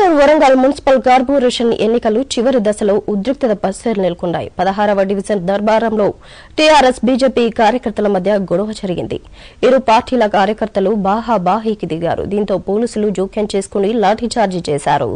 greater Warangal municipal corporation ఎన్నికలు చివరి దశలో ఉద్రిక్తత పరిస్థితులు నెలకొన్నాయి పదహారవ డివిజన్ దర్బారంలో టీఆర్ఎస్ బీజేపీ కార్యకర్తల మధ్య గొడవ జరిగింది ఇరు పార్టీల కార్యకర్తలు బాహాబాహీకి దిగారు దీంతో పోలీసులు జోక్యం చేసుకుని లాఠీచార్జీ చేశారు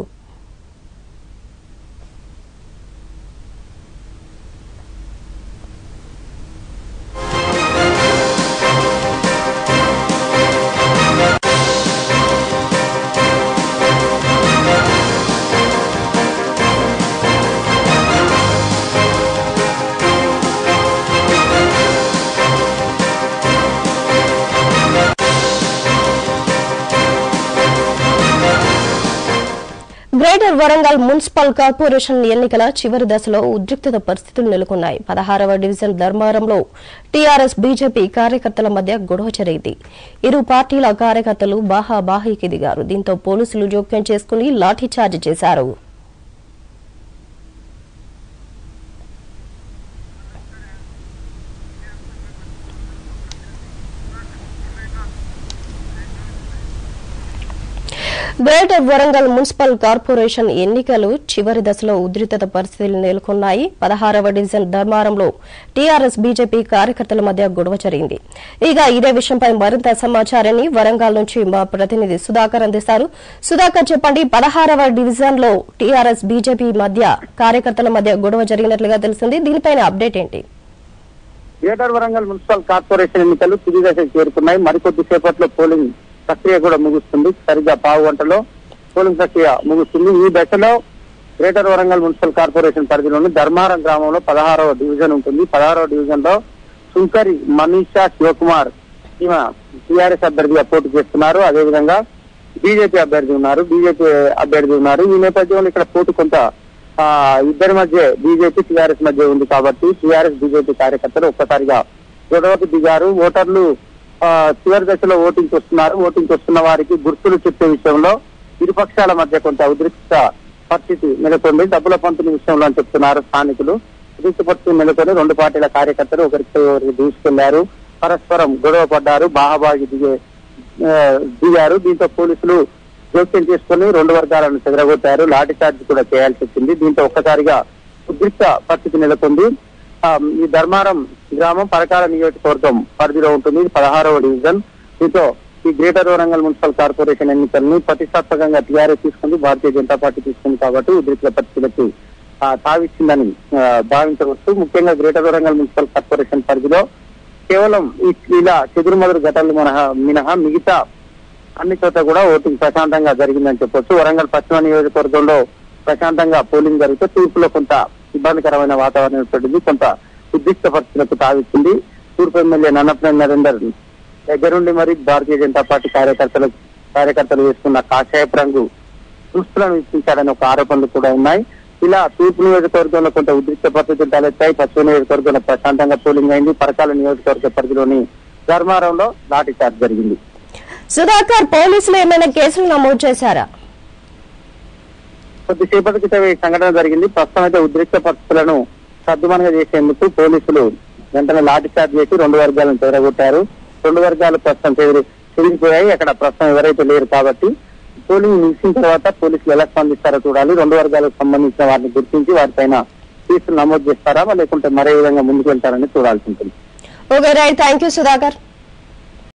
గ్రేటర్ వరంగల్ మున్సిపల్ కార్పొరేషన్ ఎన్నికల చివరి దశలో ఉద్రిక్తత పరిస్థితులు నెలకొన్నాయి పదహారవ డివిజన్ ధర్మారంలో టీఆర్ఎస్ బీజేపీ కార్యకర్తల మధ్య గొడవ జరిగింది ఇరు పార్టీల కార్యకర్తలు బాహాబాహీకి దిగారు దీంతో పోలీసులు జోక్యం చేసుకుని లాఠీచార్జ్ చేశారు గ్రేటర్ వరంగల్ మున్సిపల్ కార్పొరేషన్ ఎన్నికలు చివరి దశలో ఉద్రిక్తత పరిస్థితులు నెలకొన్నాయి పదహారవ డివిజన్ ధర్మారంలో టీఆర్ఎస్ బీజేపీ కార్యకర్తల మధ్య గొడవ జరిగింది ఇక ఇదే విషయంపై మరింత సమాచారాన్ని వరంగల్ నుంచి మా ప్రతినిధి సుధాకర్ అందిస్తారు సుధాకర్ చెప్పండి పదహారవ డివిజన్ లో టీఆర్ఎస్ బీజేపీ మధ్య కార్యకర్తల మధ్య గొడవ జరిగినట్లుగా తెలిసింది దీనిపైన అప్డేట్ ఏంటి గ్రేటర్ వరంగల్ మున్సిపల్ కార్పొరేషన్ ఎన్నికలు తుది దశకు చేరుకున్నాయి మరికొద్ది సేపట్లో పోలింగ్ ప్రక్రియ కూడా ముగుస్తుంది సరిగ్గా పావు గంటలో పోలింగ్ ప్రక్రియ ముగుస్తుంది ఈ దశలో గ్రేటర్ వరంగల్ మున్సిపల్ కార్పొరేషన్ పరిధిలోని ధర్మారం గ్రామంలో పదహారవ డివిజన్ ఉంటుంది పదహారవ డివిజన్ లో సుంకరి మనీషా శివకుమార్ ఈమె టీఆర్ఎస్ అభ్యర్థిగా పోటీ చేస్తున్నారు అదేవిధంగా బీజేపీ అభ్యర్థి ఉన్నారు బీజేపీ అభ్యర్థి ఉన్నారు ఈ నేపథ్యంలో ఇక్కడ పోటీ కొంత ఆ, ఇద్దరి మధ్య బీజేపీ టీఆర్ఎస్ మధ్య ఉంది కాబట్టి టీఆర్ఎస్ బీజేపీ కార్యకర్తలు ఒక్కసారిగా గొడవకు దిగారు ఓటర్లు ఆ, చివరి దశలో ఓటింగ్ వస్తున్నారు ఓటింగ్ వస్తున్న వారికి గుర్తులు చెప్పే విషయంలో ఇరుపక్షాల మధ్య కొంత ఉద్రిక్త పరిస్థితి నెలకొంది డబ్బుల పంపిణీ విషయంలో అని చెప్తున్నారు స్థానికులు ఉద్రిక్త పరిస్థితి నెలకొని రెండు పార్టీల కార్యకర్తలు ఒకరికి ఒకరికి దూసుకెళ్లారు పరస్పరం గొడవ పడ్డారు బాహాబాగి దిగే ఆ, దిగారు దీంతో పోలీసులు జోక్యం చేసుకుని రెండు వర్గాలను చెదరగొట్టారు లాఠీ చార్జ్ కూడా చేయాల్సి వచ్చింది దీంతో ఒక్కసారిగా ఉద్రిక్త పరిస్థితి నెలకొంది ఆ, ఈ ధర్మారం గ్రామం పరకాల నియోజకవర్గం పరిధిలో ఉంటుంది ఇది పదహారవ డివిజన్ దీంతో ఈ గ్రేటర్ వరంగల్ మున్సిపల్ కార్పొరేషన్ ఎన్నికల్ని ప్రతిష్టాత్మకంగా టీఆర్ఎస్ తీసుకుంది భారతీయ జనతా పార్టీ తీసుకుంది కాబట్టి ఉద్రిక్త పరిస్థితులకు ఆ, తావిచ్చిందని ఆ, భావించవచ్చు ముఖ్యంగా గ్రేటర్ వరంగల్ మున్సిపల్ కార్పొరేషన్ పరిధిలో కేవలం ఈ ఇలా చెదురుమదురు ఘటనలు మినహా మినహా మిగతా అన్ని చోట్ల కూడా ఓటింగ్ ప్రశాంతంగా జరిగిందని చెప్పొచ్చు వరంగల్ పశ్చిమ నియోజకవర్గంలో ప్రశాంతంగా పోలింగ్ జరిగితే తూర్పులో కొంత ఇబ్బందికరమైన వాతావరణం ఏర్పడింది కొంత ఉద్రిక్త పరిస్థితులకు తావిస్తుంది తూర్పు ఎమ్మెల్యే నన్నపనేని నరేందర్ దగ్గరుండి మరి భారతీయ జనతా పార్టీ కార్యకర్తలు కార్యకర్తలు వేసుకున్న కాషాయపు రంగు దుస్తులను ఇప్పించాడని ఒక ఆరోపణలు కూడా ఉన్నాయి ఇలా తూర్పు నియోజకవర్గంలో కొంత ఉద్రిక్త పరిస్థితులు తలెత్తాయి పశ్చిమ నియోజకవర్గంలో ప్రశాంతంగా పోలింగ్ అయింది పరకాల నియోజకవర్గ పరిధిలోని ధర్మారంలో లాఠీ చార్జ్ జరిగింది సుధాకర్ పోలీసులు ఏమైనా కేసులు నమోదు చేశారా కొద్దిసేపటి క్రితం ఈ సంఘటన జరిగింది ప్రస్తుతం అయితే ఉద్రిక్త పరిస్థితులను సద్దుమణగా చేసేందుకు పోలీసులు వెంటనే లాఠీ చార్జ్ చేసి రెండు వర్గాలను చెదరగొట్టారు రెండు వర్గాలు ప్రస్తుతం చెదిరి చెదిరిపోయాయి అక్కడ ప్రస్తుతం ఎవరైతే లేరు కాబట్టి పోలింగ్ ముగిసిన తర్వాత పోలీసులు ఎలా స్పందిస్తారో చూడాలి రెండు వర్గాలకు సంబంధించిన వారిని గుర్తించి వారిపైన కేసులు నమోదు చేస్తారా లేకుంటే మరే విధంగా ముందుకు వెళ్తారని చూడాల్సి ఉంటుంది okay right thank you Sudhakar